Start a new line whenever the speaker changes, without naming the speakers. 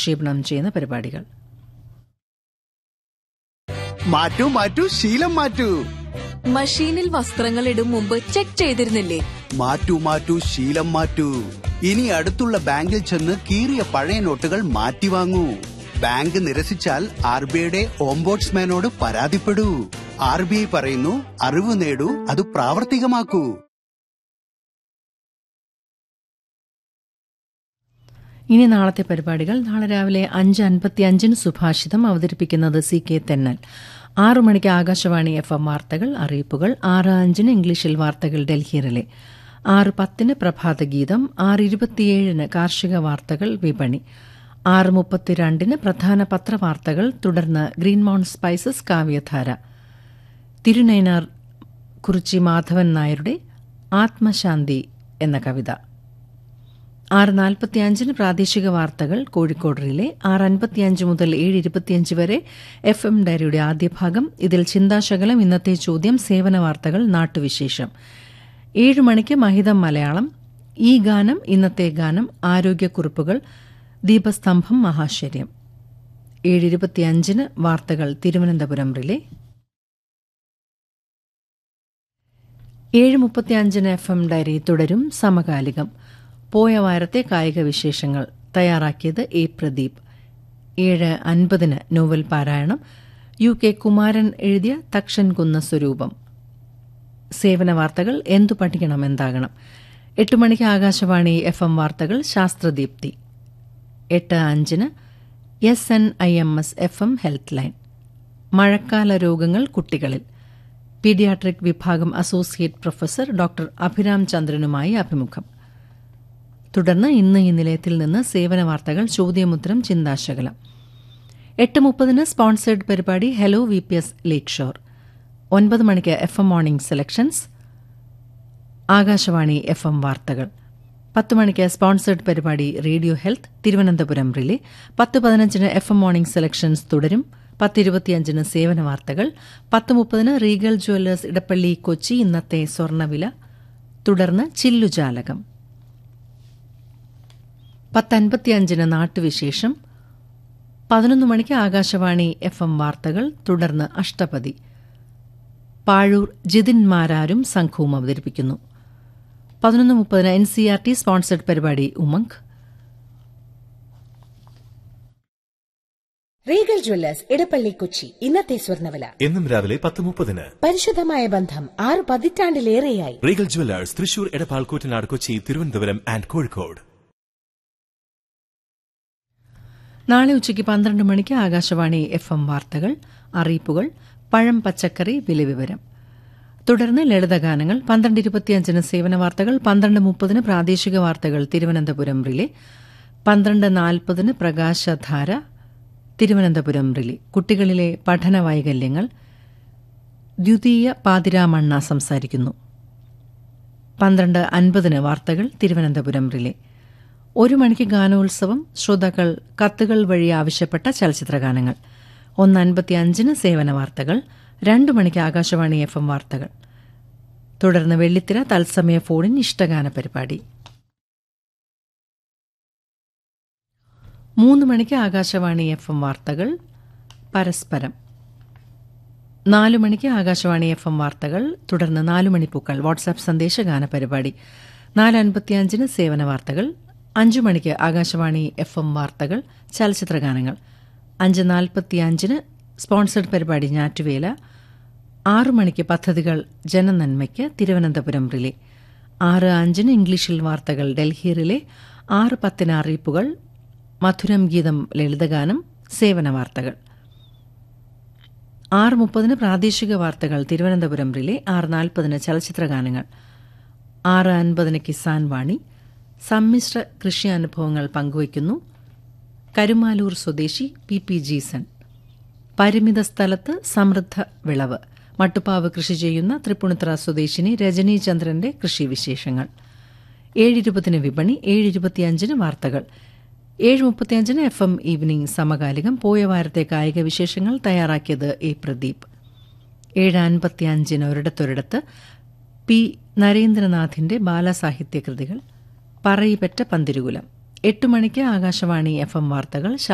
പ്രക്ഷേപണം ചെയ്യുന്ന പരിപാടികൾ
മാറ്റൂ മാറ്റൂ ശീലം മാറ്റൂ
മഷീനിൽ വസ്ത്രങ്ങൾ ഇടും മുമ്പ് ചെക്ക് ചെയ്തിരുന്നില്ലേ
മാറ്റൂ മാറ്റൂ ശീലം മാറ്റൂ ഇനി അടുത്തുള്ള ബാങ്കിൽ ചെന്ന് കീറിയ പഴയ നോട്ടുകൾ മാറ്റി വാങ്ങൂ ബാങ്ക് നിരസിച്ചാൽ ആർ ബി ഐയുടെ ഓംബോട്സ്മാനോട് പരാതിപ്പെടൂ ആർ ബി ഐ പറയുന്നു അറിവ് നേടൂ അത് പ്രാവർത്തികമാക്കൂ
ഇനി നാളത്തെ പരിപാടികൾ നാളെ രാവിലെ അഞ്ച് അൻപത്തി അഞ്ചിന് സുഭാഷിതം അവതരിപ്പിക്കുന്നത് സി കെ തെന്നൽ ആറു മണിക്ക് ആകാശവാണി എഫ് എം വാർത്തകൾ അറിയിപ്പുകൾ ആറ് അഞ്ചിന് ഇംഗ്ലീഷിൽ വാർത്തകൾ ഡൽഹി റിലേ ആറ് പത്തിന് പ്രഭാതഗീതം ആറ് ഇരുപത്തിയേഴിന് കാർഷിക വാർത്തകൾ വിപണി ആറ് മുപ്പത്തിരണ്ടിന് പ്രധാന പത്രവാർത്തകൾ തുടർന്ന് ഗ്രീൻ മൗണ്ട് സ്പൈസസ് കാവ്യധാര തിരുനൈനാർ കുറിച്ചി മാധവൻ നായരുടെ ആത്മശാന്തി എന്ന കവിത ആറ് നാൽപ്പത്തിയഞ്ചിന് പ്രാദേശിക വാർത്തകൾ കോഴിക്കോട് റിലേ ആറ് അൻപത്തിയഞ്ച് മുതൽ ഏഴ് ഇരുപത്തിയഞ്ച് വരെ എഫ് എം ഡയറിയുടെ ആദ്യ ഭാഗം ഇതിൽ ചിന്താശകലം ഇന്നത്തെ ചോദ്യം സേവന വാർത്തകൾ നാട്ടുവിശേഷം ഏഴ് മണിക്ക് മഹിതം മലയാളം ഈ ഗാനം ഇന്നത്തെ ഗാനം ആരോഗ്യക്കുറിപ്പുകൾ ദീപസ്തംഭം മഹാശര്യം ഏഴ് ഇരുപത്തിയഞ്ചിന് വാർത്തകൾ തിരുവനന്തപുരം റിലേ ഏഴ് മുപ്പത്തിയഞ്ചിന് എഫ് എം ഡയറി തുടരും സമകാലികം പോയ വാരത്തെ കായിക വിശേഷങ്ങൾ തയ്യാറാക്കിയത് എ പ്രദീപ് ഏഴ് അൻപതിന് നോവൽ പാരായണം യു കെ കുമാരൻ എഴുതിയ തക്ഷൻ കുന്ന സ്വരൂപം സേവന വാർത്തകൾ എന്തു പഠിക്കണം എന്താകണം എട്ട് മണിക്ക് ആകാശവാണി എഫ് എം വാർത്തകൾ ശാസ്ത്രദീപ്തി എട്ട് അഞ്ചിന് S N I M S FM എം ഹെൽത്ത് ലൈൻ മഴക്കാല രോഗങ്ങൾ കുട്ടികളിൽ പീഡിയാട്രിക് വിഭാഗം അസോസിയേറ്റ് പ്രൊഫസർ ഡോക്ടർ അഭിരാം ചന്ദ്രനുമായി അഭിമുഖം തുടർന്ന് ഇന്ന് ഈ നിലയത്തിൽ നിന്ന് സേവന വാർത്തകൾ ചോദ്യമുത്തരം ചിന്താശകലം എട്ട് മുപ്പതിന് സ്പോൺസേഡ് പരിപാടി hello V P S lakeshore ഒൻപത് മണിക്ക് F M morning selections Akashvani F M വാർത്തകൾ പത്ത് മണിക്ക് സ്പോൺസേഡ് പരിപാടി റേഡിയോ ഹെൽത്ത് തിരുവനന്തപുരം റിലേ പത്ത് പതിനഞ്ചിന് എഫ് എം മോർണിംഗ് സെലക്ഷൻസ് തുടരും പത്തിരുപത്തിയഞ്ചിന് സേവന വാർത്തകൾ പത്ത് മുപ്പതിന് റീഗൽ ജ്വല്ലേഴ്സ് ഇടപ്പള്ളി കൊച്ചി ഇന്നത്തെ സ്വർണ്ണവില തുടർന്ന് ചില്ലുജാലകം പത്തൻപത്തിയഞ്ചിന് നാട്ടുവിശേഷം പതിനൊന്ന് മണിക്ക് ആകാശവാണി എഫ് എം വാർത്തകൾ തുടർന്ന് അഷ്ടപതി പാഴൂർ ജിതിൻമാരാരും സംഘവും അവതരിപ്പിക്കുന്നു പതിനൊന്ന് മുപ്പതിന് N C R T sponsored പരിപാടി ഉമംഗ്
റീഗൽ ജ്വല്ലേഴ്സ് ഇടപ്പള്ളി കൊച്ചി ഇന്നത്തെ സ്വർണ്ണവില
എന്നും രാവിലെ പത്ത് മുപ്പതിന്
പരിശുദ്ധമായ ബന്ധം ആറ് പതിറ്റാണ്ടിലേറെയായി
Regal Jewellers Thrissur Edappal Koottanad Kochi Thiruvananthapuram and Kozhikode
നാളെ ഉച്ചയ്ക്ക് പന്ത്രണ്ട് മണിക്ക് ആകാശവാണി എഫ് എം വാർത്തകൾ അറിയിപ്പുകൾ പഴം പച്ചക്കറി വിലവിവരം തുടർന്ന് ലളിതഗാനങ്ങൾ പന്ത്രണ്ട് ഇരുപത്തിയഞ്ചിന് സേവന വാർത്തകൾ പന്ത്രണ്ട് മുപ്പതിന് പ്രാദേശിക വാർത്തകൾ തിരുവനന്തപുരം റിലേ പന്ത്രണ്ട് നാൽപ്പതിന് പ്രകാശധാര തിരുവനന്തപുരം റിലേ കുട്ടികളിലെ പഠന വൈകല്യങ്ങൾ ദ്വിതീയ പാതിരാമണ്ണ സംസാരിക്കുന്നു പന്ത്രണ്ട് അൻപതിന് വാർത്തകൾ തിരുവനന്തപുരം റിലേ ഒരു മണിക്ക് ഗാനോത്സവം ശ്രോതാക്കൾ കത്തുകൾ വഴി ആവശ്യപ്പെട്ട ചലച്ചിത്രഗാനങ്ങൾ ഒന്ന് അൻപത്തിയഞ്ചിന് സേവന വാർത്തകൾ രണ്ടു മണിക്ക് ആകാശവാണി എഫ് എം വാർത്തകൾ തുടർന്ന് വെള്ളിത്തിര തത്സമയ ഫോണിൻ ഇഷ്ടഗാന പരിപാടി മൂന്ന് മണിക്ക് ആകാശവാണി എഫ് എം വാർത്തകൾ പരസ്പരം നാലു മണിക്ക് ആകാശവാണി എഫ് എം വാർത്തകൾ തുടർന്ന് നാലു മണിപ്പൂക്കൾ വാട്സാപ്പ് സന്ദേശഗാന പരിപാടി നാല് അൻപത്തിയഞ്ചിന് സേവന വാർത്തകൾ അഞ്ചു മണിക്ക് ആകാശവാണി എഫ് എം വാർത്തകൾ ചലച്ചിത്രഗാനങ്ങൾ അഞ്ച് നാൽപ്പത്തിയഞ്ചിന് സ്പോൺസർഡ് പരിപാടി ഞാറ്റുവേല ആറു മണിക്ക് പദ്ധതികൾ ജനനന്മയ്ക്ക് തിരുവനന്തപുരം റിലേ ആറ് അഞ്ചിന് ഇംഗ്ലീഷിൽ വാർത്തകൾ ഡൽഹി റിലേ ആറ് പത്തിന് അറിയിപ്പുകൾ മധുരം ഗീതം ലളിതഗാനം സേവന വാർത്തകൾ ആറ് മുപ്പതിന് പ്രാദേശിക വാർത്തകൾ തിരുവനന്തപുരം റിലേ ആറ് നാൽപ്പതിന് ചലച്ചിത്രഗാനങ്ങൾ ആറ് അൻപതിന് കിസാൻ വാണി സമ്മിശ്ര കൃഷി അനുഭവങ്ങൾ പങ്കുവയ്ക്കുന്നു കരുമാലൂർ സ്വദേശി പി പി ജീസൺ പരിമിത സ്ഥലത്ത് സമൃദ്ധ വിളവ് മട്ടുപ്പാവ് കൃഷി ചെയ്യുന്ന തൃപ്പുണിത്തറ സ്വദേശിനി രജനി ചന്ദ്രന്റെ കൃഷിവിശേഷങ്ങൾ ഏഴിരുപതിന് വിപണി ഏഴിരുപത്തിയഞ്ചിന് വാർത്തകൾ ഏഴ് മുപ്പത്തിയഞ്ചിന് എഫ് എം ഈവനിംഗ് സമകാലികം പോയ വാരത്തെ കായിക വിശേഷങ്ങൾ തയ്യാറാക്കിയത് എ പ്രദീപ് ഏഴ് അൻപത്തിയഞ്ചിന് ഒരിടത്തൊരിടത്ത് പി നരേന്ദ്രനാഥിന്റെ ബാലസാഹിത്യ കൃതികൾ പറയിപ്പറ്റ പന്തിരുകുലം എട്ട് മണിക്ക് ആകാശവാണി എഫ് എം വാർത്തകൾ